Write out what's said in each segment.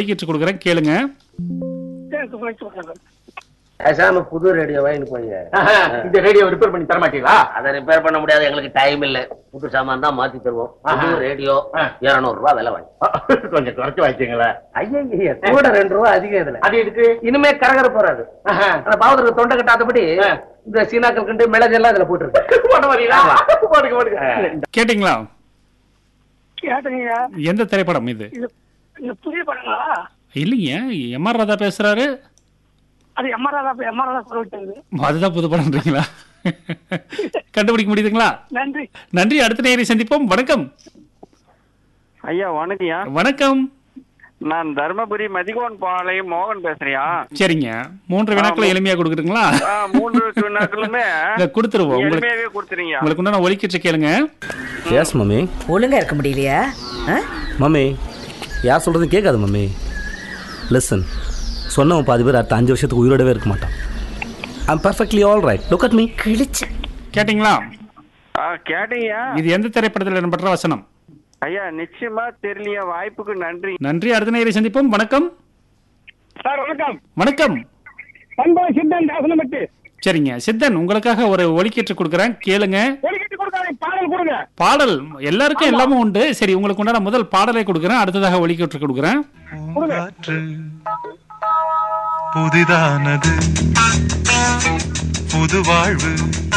ஒலிக்கீற்று கொடுக்குறேன் கேளுங்க பேசாம புது ரேடியோ வாங்கி போய் ஆஹா, இந்த ரேடியோ ரிப்பேர் பண்ணி தர மாட்டீங்களா அதை ரிப்பேர் பண்ண முடியாது எங்களுக்கு டைம் இல்ல புது சாமான் தான் மாத்தி தருவோம் புது ஆஹா. ரேடியோ ஆ. இருநூறு ரூபாய் விலை வாங்கி கொஞ்சம் குறைச்சு வாங்கிக்கீங்களா ஐயா கூட ரெண்டு ரூபாய் அதிகம் இதுல அது எதுக்கு இனிமே கரகர போறாது ஆஹா. அந்த பாவத்துக்கு தொண்டை கட்டாதபடி ஆ. இந்த சீனாக்கள் கண்டு மிளகு எல்லாம் இதுல போட்டுருக்கு போட வரீங்களா ஆமா. போடுங்க போடுங்க கேட்டிங்களா கேட்டீங்க எந்த திரைப்படம் இது இது இது புதிய படங்களா இல்லைங்க எம் ஆர் ராதா பேசுறாரு அது எம்ஆர்ஆர் எம்ஆர்ஆர் சொல்லிட்டாங்க அதுதான் புது படம்ன்றீங்களா கண்டுபிடிக்க முடியுதுங்களா நன்றி நன்றி அடுத்த நேரை சந்திப்போம் வணக்கம் ஐயா வணக்கம்யா வணக்கம் நான் தர்மபுரி மதிகோன் பாளையம் மோகன் பேசுறியா சரிங்க மூன்று வினாக்களை எளிமையா கொடுக்குறீங்களா ஆ, மூன்று நாட்களுமே இதை கொடுத்துருவோம் உங்களுக்கு எளிமையாவே கொடுத்துறீங்க உங்களுக்கு உண்டான ஒலிக்கீற்று கேளுங்க எஸ் மம்மி ஒழுங்கா இருக்க முடியலையா ஆ? மம்மி யார் சொல்கிறதும் கேட்காது மம்மி லிசன் சொன்னவன் பாதி பேர் அடுத்த அஞ்சு வருஷத்துக்கு உயிரோடவே இருக்க மாட்டான் I'm perfectly all right look at me கிழிச்ச கேட்டிங்களா ஆ, கேட்டீங்க இது எந்த திரைப்படத்தில் இடம்பெற்ற வசனம் ஐயா நிச்சயமா தெரியலையா வாய்ப்புக்கு நன்றி நன்றி அடுத்த நேரை சந்திப்போம் வணக்கம் சார் வணக்கம் வணக்கம் பண்பாய் சித்தன் தாசனப்பட்டு சரிங்க சித்தன் உங்களுக்காக ஒரு ஒலிக்கீற்று கொடுக்குறேன் கேளுங்க ஒலிக்கிட்டு கொடுக்காத பாடல் கொடுங்க பாடல் எல்லாருக்கும் எல்லாமே உண்டு சரி உங்களுக்கு உண்டான முதல் பாடலை கொடுக்குறேன் அடுத்ததாக ஒலிக்கீற்று கொடுக்குறேன் பூங்காற்று புதிதானது புது வாழ்வு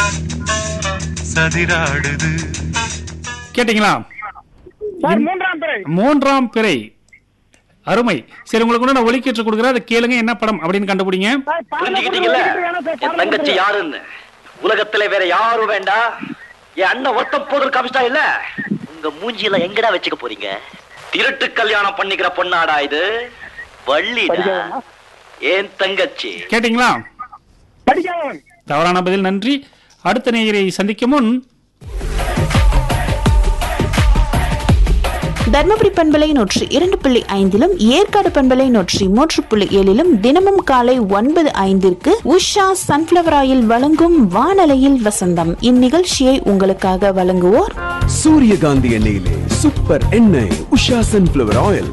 சதிராடுது கேட்டிங்களா சார் மூன்றாம் பிறை மூன்றாம் பிறை அருமை சரி உங்களுக்கு உண்டான ஒலிக்கீற்று கொடுக்குறேன் அதை கேளுங்க என்ன படம் அப்படின்னு கண்டுபிடிங்க சார் பாடல் புரிஞ்சுக்கிட்டீங்கல்ல வேணாம் சார் என் பாடல் தங்கச்சி கொடுங்க. யாருன்னு உலகத்துல வேற யாரும் வேண்டாம் என் அண்ணன் ஒருத்த போதற்கு காமிச்சிட்டா இல்ல உங்க மூஞ்சியில எங்கடா வச்சுக்க போறீங்க திருட்டு கல்யாணம் பண்ணிக்கிற பொண்ணாடா இது வள்ளிடா ஏன் தங்கச்சி கேட்டிங்களா படிக்காதவன் தவறான பதில் நன்றி அடுத்த நேயரை சந்திக்கும் முன் தர்மபுரி பண்பலை நூற்றி இரண்டு புள்ளி ஐந்திலும் ஏற்காடு பண்பலை நூற்றி மூன்று புள்ளி ஏழிலும் தினமும் காலை ஒன்பது ஐந்திற்கு உஷா சன்ஃபிளவர் ஆயில் வழங்கும் வானலையில் வசந்தம் இந்நிகழ்ச்சியை உங்களுக்காக வழங்குவோர் சூரியகாந்தி எண்ணெயிலே சூப்பர் எண்ணெய் உஷா சன்ஃபிளவர் ஆயில்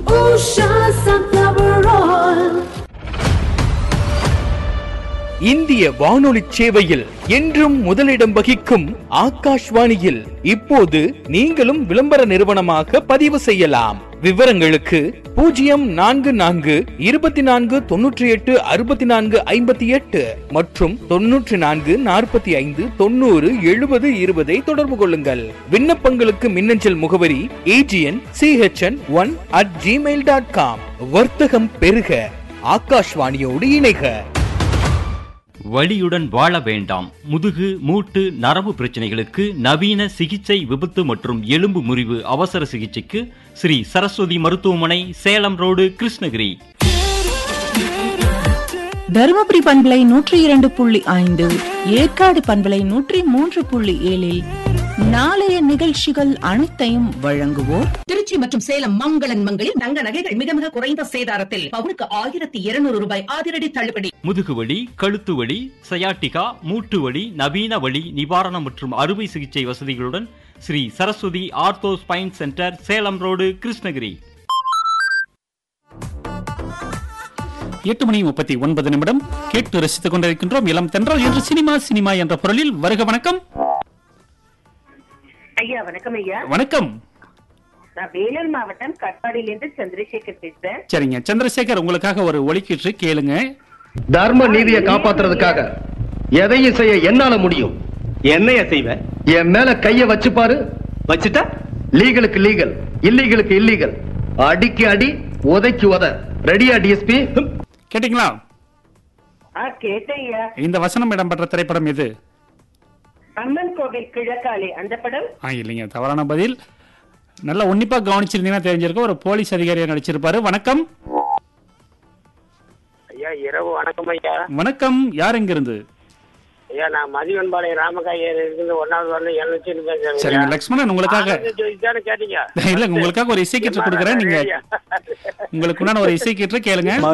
இந்திய வானொலி சேவையில் என்றும் முதலிடம் வகிக்கும் ஆகாஷ்வாணியில் இப்போது நீங்களும் விளம்பர நிறுவனமாக பதிவு செய்யலாம் விவரங்களுக்கு பூஜ்ஜியம் நான்கு நான்கு இருபத்தி நான்கு தொன்னூற்றி எட்டு அறுபத்தி நான்கு ஐம்பத்தி எட்டு மற்றும் தொன்னூற்றி நான்கு நாற்பத்தி ஐந்து தொண்ணூறு எழுபது இருபதை தொடர்பு கொள்ளுங்கள் விண்ணப்பங்களுக்கு மின்னஞ்சல் முகவரி AGN CHN one at gmail dot com வர்த்தகம் பெருக ஆகாஷ்வாணியோடு இணைக வலியுடன் வாழ வேண்டாம் முதுகு மூட்டு நரம்பு பிரச்சனைகளுக்கு நவீன சிகிச்சை விபத்து மற்றும் எலும்பு முறிவு அவசர சிகிச்சைக்கு ஸ்ரீ சரஸ்வதி மருத்துவமனை சேலம் ரோடு கிருஷ்ணகிரி தருமபுரி பண்பலை நூற்றி இரண்டு புள்ளி ஐந்து ஏற்காடு பண்பலை நூற்றி மூன்று புள்ளி ஏழில் நாளைய நிகழ்ச்சிகள் அனைத்தையும் வழங்குவோர் திருச்சி மற்றும் சேலம் மங்களன் மங்களில் தங்க நகைகள் மிக மிக குறைந்த சேதாரத்தில் பவுனுக்கு ஆயிரத்தி இருநூறு ரூபாய் அதிரடி தள்ளுபடி முதுகு வலி கழுத்து வலி சயாட்டிகா மூட்டு வலி நவீன வலி நிவாரணம் மற்றும் அறுவை சிகிச்சை வசதிகளுடன் Shri Saraswati ortho spine centre Salem road Krishnagiri எட்டு மணி முப்பத்தி ஒன்பது நிமிடம் கேட்டு ரசித்துக் கொண்டிருக்கின்றோம் இளம் தென்றல் என்று சினிமா சினிமா என்ற பொருளில் வருக வணக்கம் ஐயா வணக்கம் ஐயா வணக்கம் நான் வேலூர் மாவட்டம் கட்பாடியிலிருந்து சந்திரசேகர் பேசுறேன் சரிங்க சந்திரசேகர் உங்களுக்காக ஒரு ஒலிக்கீற்று கேளுங்க தர்ம நீதியை காப்பாத்துறதுக்காக எதையும் செய்ய என்னால முடியும் என்னைய செய்வேன் என் மேல கைய வச்சு பாரு வச்சுட்டா லீகலுக்கு லீகல் இல்லீகலுக்கு இல்லீகல் அடிக்கு அடி உதைக்கு உத ரெடியா டிஎஸ்பி கேட்டிங்களா ஆ கேட்டேன் ஐயா இந்த வசனம் இடம்பெற்ற திரைப்படம் எது அம்மன் கோவில் கிழக்காலே அந்த படம் ஆ இல்லைங்க தவறான பதில் நல்லா உன்னிப்பா கவனிச்சிருந்தீங்கன்னா தெரிஞ்சிருக்கும் ஒரு போலீஸ் அதிகாரியா நடிச்சிருப்பாரு வணக்கம் ஐயா இரவு வணக்கம் ஐயா வணக்கம் யார் எங்க இருந்து ஐயா நான் மதிவன்பாளையம் ராமகாயர் இருந்து ஒன்னாவது வரல எழுநூத்தி பேசுறேன் சரிங்க லக்ஷ்மணன் உங்களுக்காக தானே கேட்டீங்க இல்ல உங்களுக்காக ஒரு இசை கீற்று கொடுக்குறேன் நீங்க உங்களுக்கு உண்டான ஒரு இசை கீற்று கேளுங்க